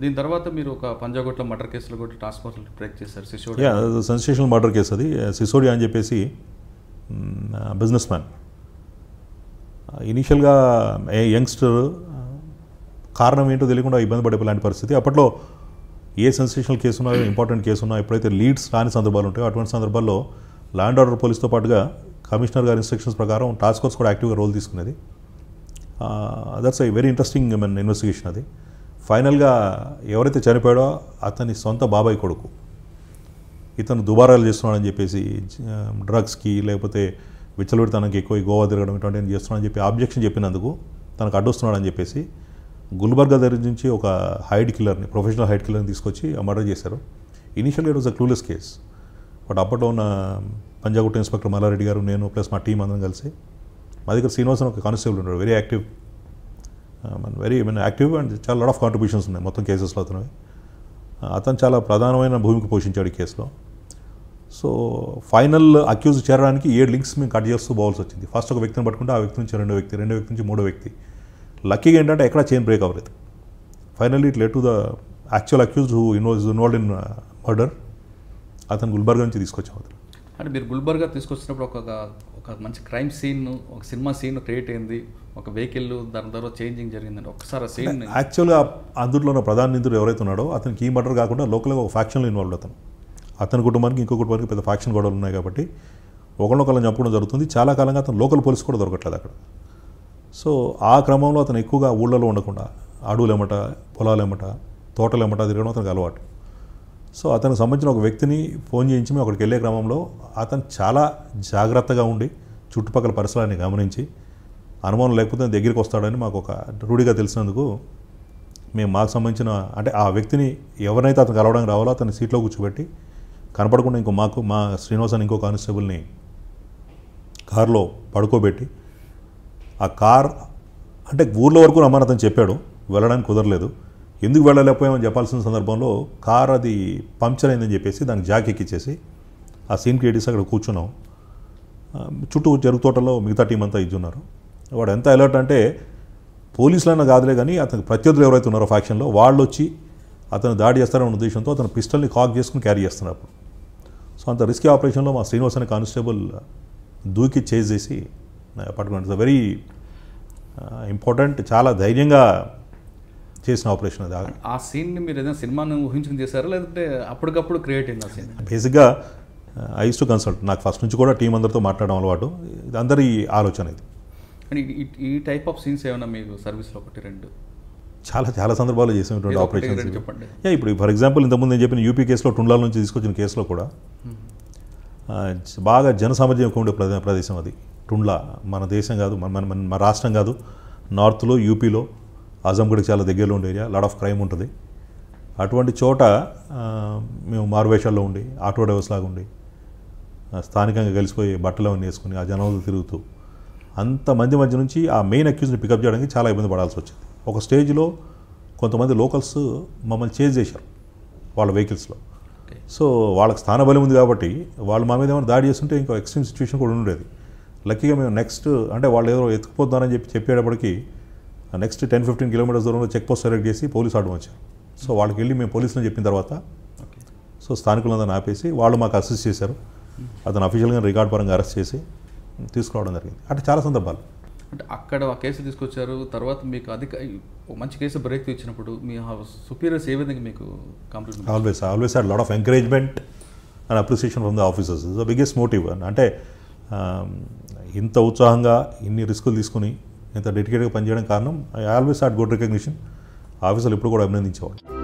దీని తర్వాత మీరు ఒక పంజాగుట్ల మర్డర్ కేసులో కూడా టాస్క్ ఫోర్స్ బ్రేక్ చేశారు శిశువుడు యా సెన్సేషనల్ మర్డర్ కేసు అది సిసోడియా అని చెప్పేసి బిజినెస్ మ్యాన్ ఇనీషియల్గా ఏ యంగ్స్టర్ కారణం ఏంటో తెలియకుండా ఇబ్బంది పడే లాంటి పరిస్థితి అప్పట్లో ఏ సెన్సేషనల్ కేసు ఉన్నా ఇంపార్టెంట్ కేసు ఉన్నా ఎప్పుడైతే లీడ్స్ రాని సందర్భాలు ఉంటాయో అటువంటి సందర్భాల్లో ల్యాండ్ ఆర్డర్ పోలీస్తో పాటుగా కమిషనర్ గారి ఇన్స్ట్రక్షన్స్ ప్రకారం టాస్క్ ఫోర్స్ కూడా యాక్టివ్గా రోల్ తీసుకునేది దట్స్ ఐ వెరీ ఇంట్రెస్టింగ్ మన ఇన్వెస్టిగేషన్ అది ఫైనల్గా ఎవరైతే చనిపోయాడో అతని సొంత బాబాయ్ కొడుకు ఇతను దుబారాలు చేస్తున్నాడని చెప్పేసి డ్రగ్స్కి లేకపోతే విచ్చలవిడితనానికి ఎక్కువ ఈ గోవా తిరగడం ఇటువంటివి చేస్తున్నాడని చెప్పి ఆబ్జెక్షన్ చెప్పినందుకు తనకు అడ్డొస్తున్నాడని చెప్పేసి గుల్బర్గా దగ్గర నుంచి ఒక హైడ్ కిల్లర్ని ప్రొఫెషనల్ హైడ్ కిల్లర్ని తీసుకొచ్చి ఆ మర్డర్ చేశారు ఇనీషియల్గా it was a clueless case but అప్పట్లో ఉన్న పంజాగుట్ట ఇన్స్పెక్టర్ మల్లారెడ్డి గారు నేను ప్లస్ మా టీం అందరం కలిసి మా దగ్గర శ్రీనివాస్ అని ఒక కానిస్టేబుల్ ఉన్నాడు very active very mean active and చాలా లాట్ ఆఫ్ కాంట్రిబ్యూషన్స్ ఉన్నాయి మొత్తం కేసెస్లో అతనివి అతను చాలా ప్రధానమైన భూమిక పోషించాడు ఈ కేసులో సో ఫైనల్ అక్యూజ్ చేరడానికి ఏడు లింక్స్ మేము కట్ చేస్తూ పోవాల్సి వచ్చింది ఫస్ట్ ఒక వ్యక్తిని పట్టుకుంటే ఆ వ్యక్తి నుంచి రెండో వ్యక్తి రెండో వ్యక్తి నుంచి మూడో వ్యక్తి లక్కీగా ఏంటంటే ఎక్కడ చైన్ బ్రేక్ అవ్వలేదు finally it led to the actual accuse who involve involve in murder అతను గుల్బర్గా నుంచి తీసుకొచ్చాం అతను అంటే మీరు గుల్బర్గా తీసుకొచ్చినప్పుడు ఒక ఒక మంచి క్రైమ్ సీన్ ఒక సినిమా సీన్ క్రియేట్ అయింది ఒక వెహికల్ దాని తర్వాత చేంజింగ్ జరిగిందండి ఒకసారి ఆ సీన్ యాక్చువల్గా అందులో ఉన్న ప్రధాన నిందితుడు ఎవరైతే ఉన్నాడో అతనికి ఈ మర్డర్ కాకుండా లోకల్గా ఒక ఫ్యాక్షన్లో ఇన్వాల్వ్ అతను అతని కుటుంబానికి ఇంకో కుటుంబానికి పెద్ద ఫ్యాక్షన్ గొడవలు ఉన్నాయి కాబట్టి ఒకళ్ళొకళ్ళని చంపడం జరుగుతుంది చాలా కాలంగా అతను లోకల్ పోలీస్ కూడా దొరకట్లేదు అక్కడ సో ఆ క్రమంలో అతను ఎక్కువగా ఊళ్ళలో ఉండకుండా అడవులేమట పొలాలేమట తోటలేమట తిరగడం అతనికి అలవాటు సో అతనికి సంబంధించిన ఒక వ్యక్తిని ఫోన్ చేయించి మేము అక్కడికి వెళ్ళే క్రమంలో అతను చాలా జాగ్రత్తగా ఉండి చుట్టుపక్కల పరిసరాన్ని గమనించి అనుమానం లేకపోతే దగ్గరికి వస్తాడని మాకు ఒక రూఢిగా తెలిసినందుకు మేము మాకు సంబంధించిన అంటే ఆ వ్యక్తిని ఎవరినైతే అతను కలవడానికి రావాలో అతని సీట్లో కూర్చోబెట్టి కనపడకుండా ఇంకో మాకు మా శ్రీనివాస్ అని ఇంకో కానిస్టేబుల్ని కారులో పడుకోబెట్టి ఆ కార్ అంటే ఊర్లో వరకు రమ్మని అతను చెప్పాడు వెళ్ళడానికి కుదరలేదు ఎందుకు వెళ్ళలేకపోయామని చెప్పాల్సిన సందర్భంలో కార్ అది పంక్చర్ అయిందని చెప్పేసి దానికి జాక్ ఎక్కిచ్చేసి ఆ సీన్ క్రియేట్ చేసి అక్కడ కూర్చున్నాం ఆ, చుట్టూ జరుగు తోటలో మిగతా టీం అంతా ఇచ్చున్నారు వాడు ఎంత అలర్ట్ అంటే పోలీసులైనా కాదులే కానీ అతనికి ప్రత్యర్థులు ఎవరైతే ఉన్నారో ఫ్యాక్షన్లో వాళ్ళు వచ్చి అతను దాడి చేస్తారనే ఉద్దేశంతో అతను పిస్టల్ని కాక్ చేసుకుని క్యారీ చేస్తున్నారు అప్పుడు సో అంత రిస్కీ ఆపరేషన్లో మా శ్రీనివాస్ అనే కానిస్టేబుల్ దూకి చేజ్ చేసి పట్టుకున్నాడు వెరీ ఇంపార్టెంట్ చాలా ధైర్యంగా చేసిన ఆపరేషన్ అది ఆ సీన్ని మీరు ఏదైనా సినిమాను ఊహించుకుని చేశారా లేదంటే అప్పటికప్పుడు క్రియేట్ అయింది ఆ సీన్ బేసిక్గా ఐ టు కన్సల్ట్ నాకు ఫస్ట్ నుంచి కూడా టీం అందరితో మాట్లాడడం అలవాటు ఇది అందరి ఆలోచన ఇది కానీ ఈ- ఈ టైప్ ఆఫ్ సీన్స్ ఏమైనా మీకు సర్వీస్లో ఒకటి రెండు చాలా చాలా సందర్భాల్లో చేసినటువంటి ఏదో ఒకటి ఆపరేషన్స్ రెండు ఇవి. చెప్పండి యా ఇప్పుడు ఫర్ ఎగ్జాంపుల్ ఇంతకుముందు నేను చెప్పిన యూపీ కేసులో టుండ్లాల నుంచి తీసుకొచ్చిన కేసులో కూడా ఆ, జ- బాగా జనసామర్థ్యం ఎక్కువ ఉండే ప్రదే ప్రదేశం అది టుండ్లా మన దేశం కాదు మన మన మన రాష్ట్రం కాదు నార్త్లో యూపీలో ఆజంగఢ్కి చాలా దగ్గరలో ఉండే ఏరియా లాట్ ఆఫ్ క్రైమ్ ఉంటుంది అటువంటి చోట ఆ, మేము మారువేషాల్లో ఉండి ఆటో డ్రైవర్స్ లాగా ఉండి ఆ, స్థానికంగా కలిసిపోయి బట్టలు అవన్నీ వేసుకుని ఆ జనంలో తిరుగుతూ అంతమంది మధ్య నుంచి ఆ మెయిన్ అక్యూజ్ని పికప్ చేయడానికి చాలా ఇబ్బంది పడాల్సి వచ్చింది ఒక స్టేజ్లో కొంతమంది లోకల్స్ మమ్మల్ని చేజ్ చేశారు వాళ్ళ వెహికల్స్లో ఓకే సో వాళ్ళకి స్థానబలం ఉంది కాబట్టి వాళ్ళు మా మీద ఏమైనా దాడి చేస్తుంటే ఇంకో ఎక్స్ట్రీమ్ సిచ్యువేషన్ కూడా ఉండేది లక్కీగా మేము నెక్స్ట్ అంటే వాళ్ళు ఏదో ఎత్తుకుపోతున్నారని చెప్పి చెప్పేటప్పటికి నెక్స్ట్ టెన్ ఫిఫ్టీన్ కిలోమీటర్స్ దూరంలో చెక్ పోస్ట్ సెలెక్ట్ చేసి పోలీస్ ఆడడం వచ్చారు సో వాళ్ళకి వెళ్ళి మేము పోలీసులను చెప్పిన తర్వాత ఓకే సో స్థానికులందరిని ఆపేసి వాళ్ళు మాకు అసిస్ట్ చేశారు అతను అఫీషియల్గా రికార్డ్ పరంగా అరెస్ట్ చేసి తీసుకురావడం జరిగింది అంటే చాలా సందర్భాలు అంటే అక్కడ ఆ కేసు తీసుకొచ్చారు తర్వాత మీకు అధిక ఒక మంచి కేసు బ్రేక్ ఇచ్చినప్పుడు మీ సుపీరియర్స్ ఏ విధంగా మీకు compliment always always had lot of encouragement and appreciation from the officers the biggest motive అంటే ఆ, ఇంత ఉత్సాహంగా ఇన్ని రిస్కులు తీసుకుని ఇంత డెడికేట్గా పనిచేయడం కారణం I always had good recognition ఆఫీసర్లు ఎప్పుడు కూడా అభినందించేవాడు